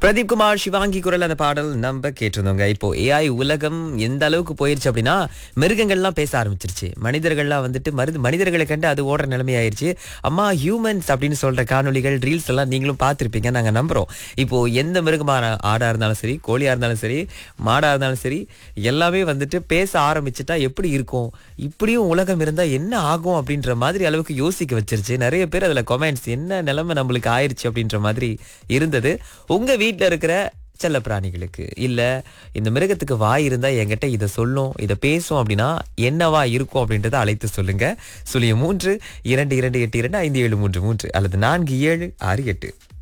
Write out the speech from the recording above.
பிரதீப் குமார் சிவாங்கி குரல் அந்த பாடல் நம்ம கேட்டிருந்தோங்க இப்போ ஏஐ உலகம் எந்த அளவுக்கு போயிருச்சு அப்படின்னா மிருகங்கள்லாம் பேச ஆரம்பிச்சிருச்சு மனிதர்கள்லாம் வந்துட்டு மருது மனிதர்களை கண்டு அது ஓடுற நிலைமை ஆயிருச்சு அம்மா ஹியூமன்ஸ் அப்படின்னு சொல்ற காணொளிகள் ரீல்ஸ் எல்லாம் நீங்களும் பார்த்திருப்பீங்க நாங்க நம்புறோம் இப்போ எந்த மிருகமான ஆடா இருந்தாலும் சரி கோழியா இருந்தாலும் சரி மாடா இருந்தாலும் சரி எல்லாமே வந்துட்டு பேச ஆரம்பிச்சுட்டா எப்படி இருக்கும் இப்படியும் உலகம் இருந்தா என்ன ஆகும் அப்படின்ற மாதிரி அளவுக்கு யோசிக்க வச்சிருச்சு நிறைய பேர் அதுல கமெண்ட்ஸ் என்ன நிலைமை நம்மளுக்கு ஆயிருச்சு அப்படின்ற மாதிரி இருந்தது உங்க வீட்ல இருக்கிற செல்ல பிராணிகளுக்கு இல்ல இந்த மிருகத்துக்கு வாய் இருந்தா என்கிட்ட இதை சொல்லும் இதை பேசும் அப்படின்னா என்னவா இருக்கும் அப்படின்றத அழைத்து சொல்லுங்க சுழிய மூன்று இரண்டு இரண்டு எட்டு இரண்டு ஐந்து ஏழு மூன்று மூன்று அல்லது நான்கு ஏழு ஆறு எட்டு